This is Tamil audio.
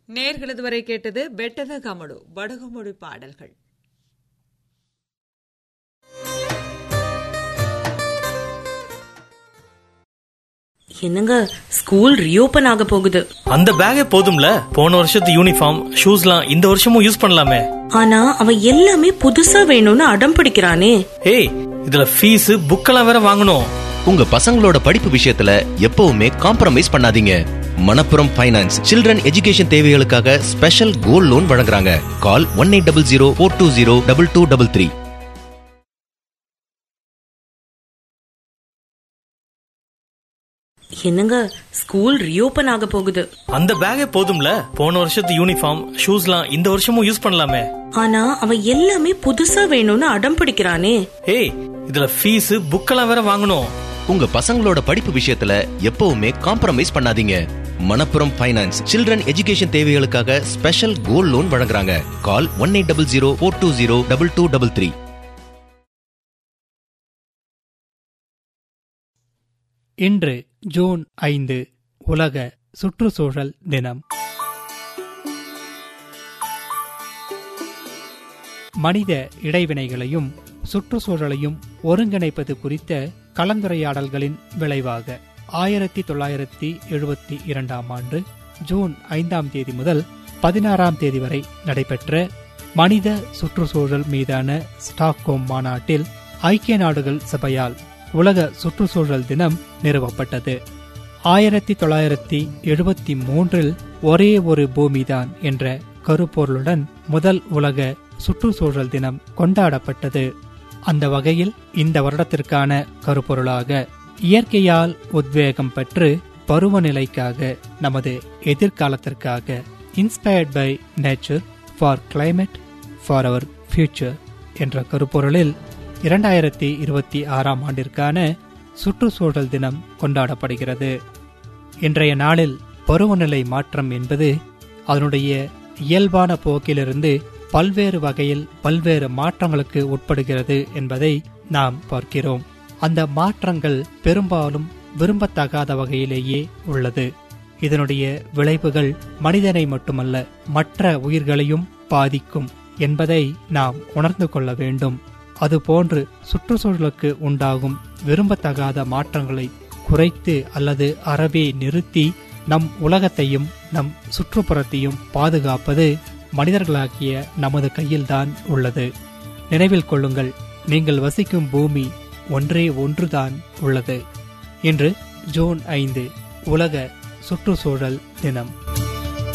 நேர்கள் இதுவரை கேட்டது பெட்டத கமடு படகுமொழி பாடல்கள் என்னங்க ஸ்கூல் ரீஓபன் ஆக போகுது அந்த பேக்கே போதும்ல போன வருஷத்து யூனிஃபார்ம் ஷூஸ்லாம் இந்த வருஷமும் யூஸ் பண்ணலாமே ஆனா அவன் எல்லாமே புதுசா வேணும்னு அடம் பிடிக்கிறானே ஏய் இதுல ஃபீஸ் புக்கெல்லாம் வேற வாங்கணும் உங்க பசங்களோட படிப்பு விஷயத்துல எப்பவுமே காம்ப்ரமைஸ் பண்ணாதீங்க மணப்புரம் ஃபைனான்ஸ் சில்ட்ரன் எஜுகேஷன் தேவைகளுக்காக ஸ்பெஷல் கோல்ட் லோன் வழங்குறாங்க call one eight double zero four two zero double two double three என்னங்க ஸ்கூல் ரீஓபன் ஆக போகுது அந்த பேக்கே போதும்ல போன வருஷத்து யூனிஃபார்ம் ஷூஸ்லாம் இந்த வருஷமும் யூஸ் பண்ணலாமே ஆனா அவன் எல்லாமே புதுசா வேணும்னு அடம் பிடிக்கிறானே ஏய் இதுல ஃபீஸ் புக்கெல்லாம் வேற வாங்கணும் உங்க பசங்களோட படிப்பு விஷயத்துல எப்பவுமே காம்ப்ரமைஸ் பண்ணாதீங்க மணப்புரம் ஃபைனான்ஸ் சில்ட்ரன் எஜுகேஷன் தேவைகளுக்காக ஸ்பெஷல் கோல்ட் லோன் வழங்குறாங்க call one eight double zero four two zero double two double three இன்று ஜூன் ஐந்து உலக சுற்றுச்சூழல் தினம் மனித இடைவினைகளையும் சுற்றுச்சூழலையும் ஒருங்கிணைப்பது குறித்த கலந்துரையாடல்களின் விளைவாக ஆயிரத்தி தொள்ளாயிரத்தி எழுபத்தி இரண்டாம் ஆண்டு ஜூன் ஐந்தாம் தேதி முதல் பதினாறாம் தேதி வரை நடைபெற்ற மனித சுற்றுச்சூழல் மீதான ஸ்டாக்ஹோம் மாநாட்டில் ஐக்கிய நாடுகள் சபையால் உலக சுற்றுச்சூழல் தினம் நிறுவப்பட்டது ஆயிரத்தி தொள்ளாயிரத்தி எழுபத்தி மூன்றில் ஒரே ஒரு பூமிதான் என்ற கருப்பொருளுடன் முதல் உலக சுற்றுச்சூழல் தினம் கொண்டாடப்பட்டது அந்த வகையில் இந்த வருடத்திற்கான கருப்பொருளாக இயற்கையால் உத்வேகம் பெற்று பருவநிலைக்காக நமது எதிர்காலத்திற்காக inspired by nature for climate for our future என்ற கருப்பொருளில் இரண்டாயிரத்தி இருபத்தி ஆறாம் ஆண்டிற்கான சுற்றுச்சூழல் தினம் கொண்டாடப்படுகிறது இன்றைய நாளில் பருவநிலை மாற்றம் என்பது அதனுடைய இயல்பான போக்கிலிருந்து பல்வேறு வகையில் பல்வேறு மாற்றங்களுக்கு உட்படுகிறது என்பதை நாம் பார்க்கிறோம் அந்த மாற்றங்கள் பெரும்பாலும் விரும்பத்தகாத வகையிலேயே உள்ளது இதனுடைய விளைவுகள் மனிதனை மட்டுமல்ல மற்ற உயிர்களையும் பாதிக்கும் என்பதை நாம் உணர்ந்து கொள்ள வேண்டும் அதுபோன்று சுற்றுச்சூழலுக்கு உண்டாகும் விரும்பத்தகாத மாற்றங்களை குறைத்து அல்லது அறவே நிறுத்தி நம் உலகத்தையும் நம் சுற்றுப்புறத்தையும் பாதுகாப்பது மனிதர்களாகிய நமது கையில்தான் உள்ளது நினைவில் கொள்ளுங்கள் நீங்கள் வசிக்கும் பூமி ஒன்றே ஒன்றுதான் உள்ளது இன்று ஜூன் ஐந்து உலக சுற்றுச்சூழல் தினம்